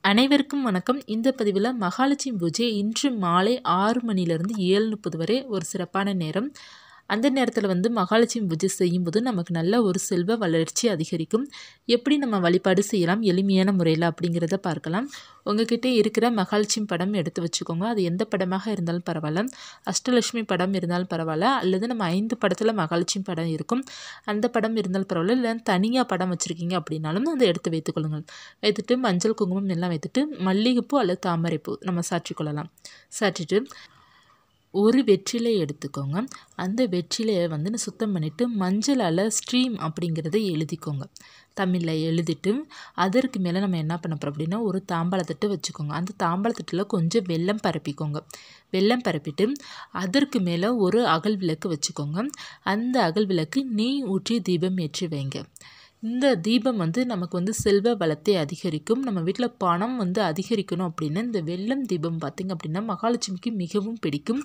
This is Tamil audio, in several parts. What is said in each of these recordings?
அனைவருக்கும் வணக்கம் இந்த பதிவில் மகாலட்சுமி பூஜை இன்று மாலை ஆறு மணிலேருந்து ஏழு முப்பது வரை ஒரு சிறப்பான நேரம் அந்த நேரத்தில் வந்து மகாலட்சுமி பூஜை செய்யும்போது நமக்கு நல்ல ஒரு செல்வ வளர்ச்சி அதிகரிக்கும் எப்படி நம்ம வழிபாடு செய்யலாம் எளிமையான முறையில் அப்படிங்கிறத பார்க்கலாம் உங்ககிட்ட இருக்கிற மகாலட்சுமி படம் எடுத்து வச்சுக்கோங்க அது எந்த படமாக இருந்தாலும் பரவாயில்ல அஷ்டலட்சுமி படம் இருந்தாலும் பரவாயில்ல அல்லது நம்ம ஐந்து படத்தில் மகாலட்சுமி படம் இருக்கும் அந்த படம் இருந்தாலும் பரவாயில்ல இல்லை தனியாக படம் வச்சுருக்கீங்க அப்படின்னாலும் அதை எடுத்து வைத்துக்கொள்ளுங்கள் வைத்துட்டு மஞ்சள் குங்குமம் எல்லாம் வைத்துட்டு மல்லிகைப்பூ அல்லது தாமரைப்பூ நம்ம சாற்றிக்கொள்ளலாம் சாற்றிட்டு ஒரு வெற்றிலை எடுத்துக்கோங்க அந்த வெற்றிலையை வந்து சுத்தம் பண்ணிவிட்டு மஞ்சளால் ஸ்ட்ரீம் அப்படிங்கிறத எழுதிக்கோங்க தமிழில் எழுதிட்டு அதற்கு மேலே நம்ம என்ன பண்ண போகிறோம் அப்படின்னா ஒரு தாம்பாளத்தட்டு வச்சுக்கோங்க அந்த தாம்பாளத்தட்டில் கொஞ்சம் வெல்லம் பரப்பிக்கோங்க வெல்லம் பரப்பிட்டு அதற்கு மேலே ஒரு அகல் விளக்கு வச்சுக்கோங்க அந்த அகல் விளக்கு நெய் ஊற்றி தீபம் ஏற்றி வைங்க இந்த தீபம் வந்து நமக்கு வந்து செல்வ வளத்தை அதிகரிக்கும் நம்ம வீட்டில் பணம் வந்து அதிகரிக்கணும் அப்படின்னா இந்த வெள்ளம் தீபம் பார்த்திங்க அப்படின்னா மகாலட்சுமிக்கு மிகவும் பிடிக்கும்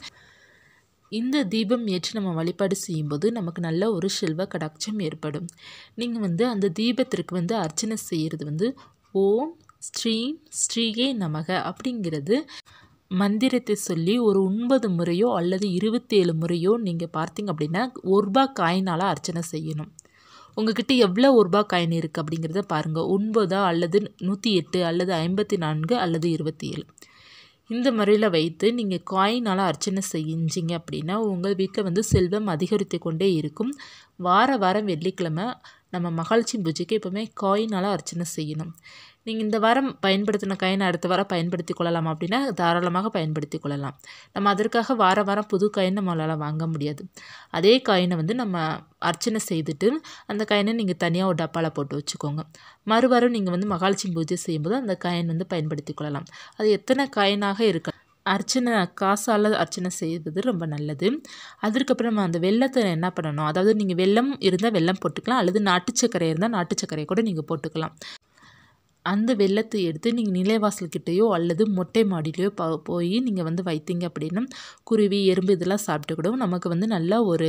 இந்த தீபம் ஏற்றி நம்ம வழிபாடு செய்யும்போது நமக்கு நல்ல ஒரு செல்வ கடாட்சம் ஏற்படும் நீங்கள் வந்து அந்த தீபத்திற்கு வந்து அர்ச்சனை செய்கிறது வந்து ஓம் ஸ்ரீம் ஸ்ரீயே நமக அப்படிங்கிறது மந்திரத்தை சொல்லி ஒரு ஒன்பது முறையோ அல்லது இருபத்தேழு முறையோ நீங்கள் பார்த்தீங்க அப்படின்னா ஒரு ரூபா காயினால் அர்ச்சனை செய்யணும் உங்ககிட்ட எவ்வளோ ஒரு ரூபா காயின் இருக்குது அப்படிங்கிறத பாருங்கள் ஒன்பதா அல்லது நூற்றி எட்டு அல்லது ஐம்பத்தி நான்கு அல்லது இருபத்தி ஏழு இந்த முறையில் வைத்து நீங்கள் காயினால் அர்ச்சனை செஞ்சிங்க அப்படின்னா உங்கள் வீட்டில் வந்து செல்வம் அதிகரித்து கொண்டே இருக்கும் வார வாரம் வெள்ளிக்கிழமை நம்ம மகாலட்சுமி பூஜைக்கு எப்போவுமே காயினால் அர்ச்சனை செய்யணும் நீங்கள் இந்த வாரம் பயன்படுத்தின காயினை அடுத்த வாரம் பயன்படுத்தி கொள்ளலாம் அப்படின்னா தாராளமாக பயன்படுத்தி கொள்ளலாம் நம்ம அதற்காக வார வாரம் புது காயின் நம்மளால் வாங்க முடியாது அதே காயினை வந்து நம்ம அர்ச்சனை செய்துட்டு அந்த காயினை நீங்கள் தனியாக ஒரு டப்பாவில் போட்டு வச்சுக்கோங்க மறுவாரம் நீங்கள் வந்து மகாலட்சுமி பூஜை செய்யும்போது அந்த காயின் வந்து பயன்படுத்தி கொள்ளலாம் அது எத்தனை காயினாக இருக்க அர்ச்சனை காசால் அர்ச்சனை செய்வது ரொம்ப நல்லது அதற்கப்புறம் நம்ம அந்த வெள்ளத்தை என்ன பண்ணணும் அதாவது நீங்கள் வெள்ளம் இருந்தால் வெள்ளம் போட்டுக்கலாம் அல்லது நாட்டு சர்க்கரை இருந்தால் நாட்டு சர்க்கரையை கூட நீங்கள் போட்டுக்கலாம் அந்த வெள்ளத்தை எடுத்து நீங்கள் நிலைவாசல்கிட்டேயோ அல்லது மொட்டை மாடியிலையோ ப போய் நீங்கள் வந்து வைத்தீங்க அப்படின்னா குருவி எறும்பு இதெல்லாம் சாப்பிட்டு கூட நமக்கு வந்து நல்ல ஒரு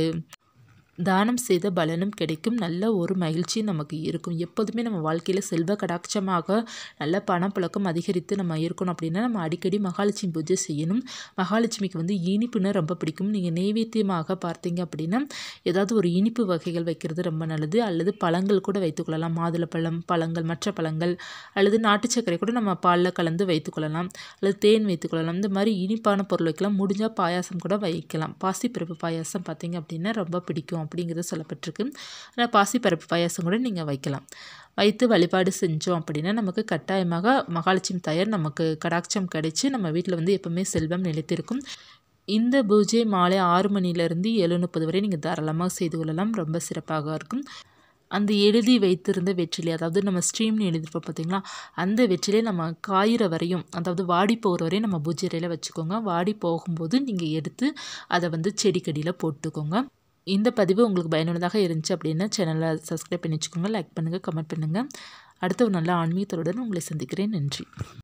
தானம் செய்த பலனும் கிடைக்கும் நல்ல ஒரு மகிழ்ச்சி நமக்கு இருக்கும் எப்போதுமே நம்ம வாழ்க்கையில் செல்வ கடாட்சமாக நல்ல பணப்புழக்கம் அதிகரித்து நம்ம இருக்கணும் அப்படின்னா நம்ம அடிக்கடி மகாலட்சுமி பூஜை செய்யணும் மகாலட்சுமிக்கு வந்து இனிப்புன்னா ரொம்ப பிடிக்கும் நீங்கள் நெய்வேத்தியமாக பார்த்தீங்க அப்படின்னா ஏதாவது ஒரு இனிப்பு வகைகள் வைக்கிறது ரொம்ப நல்லது அல்லது பழங்கள் கூட வைத்துக்கொள்ளலாம் மாதுளப்பழம் பழங்கள் மற்ற பழங்கள் அல்லது நாட்டு சர்க்கரை கூட நம்ம பாலில் கலந்து வைத்துக்கொள்ளலாம் அல்லது தேன் வைத்துக்கொள்ளலாம் இந்த மாதிரி இனிப்பான பொருள் வைக்கலாம் முடிஞ்சால் பாயாசம் கூட வைக்கலாம் பாசிப்பருப்பு பாயாசம் பார்த்தீங்க அப்படின்னா ரொம்ப பிடிக்கும் அப்படிங்கிறது சொல்லப்பட்டிருக்கு ஆனால் பாசிப்பருப்பு பாயாசம் கூட நீங்கள் வைக்கலாம் வைத்து வழிபாடு செஞ்சோம் அப்படின்னா நமக்கு கட்டாயமாக மகாலட்சுமி தாயார் நமக்கு கடாட்சம் கிடைச்சி நம்ம வீட்டில் வந்து எப்பவுமே செல்வம் நிலைத்திருக்கும் இந்த பூஜை மாலை ஆறு மணிலேருந்து ஏழு முப்பது வரை நீங்கள் தாராளமாக செய்து கொள்ளலாம் ரொம்ப சிறப்பாக இருக்கும் அந்த எழுதி வைத்திருந்த வெற்றிலை அதாவது நம்ம ஸ்ட்ரீம்னு எழுதிருப்போம் பார்த்தீங்களா அந்த வெற்றிலை நம்ம காயிற வரையும் அதாவது வாடி போகிற வரையும் நம்ம பூஜை அறையில் வச்சுக்கோங்க வாடி போகும்போது நீங்கள் எடுத்து அதை வந்து செடிக்கடியில் போட்டுக்கோங்க இந்த பதிவு உங்களுக்கு பயனுள்ளதாக இருந்துச்சு அப்படின்னா சேனலை சப்ஸ்கிரைப் பண்ணி வச்சுக்கோங்க லைக் பண்ணுங்கள் கமெண்ட் பண்ணுங்கள் அடுத்த ஒரு நல்ல ஆன்மீகத்தருடன் உங்களை சந்திக்கிறேன் நன்றி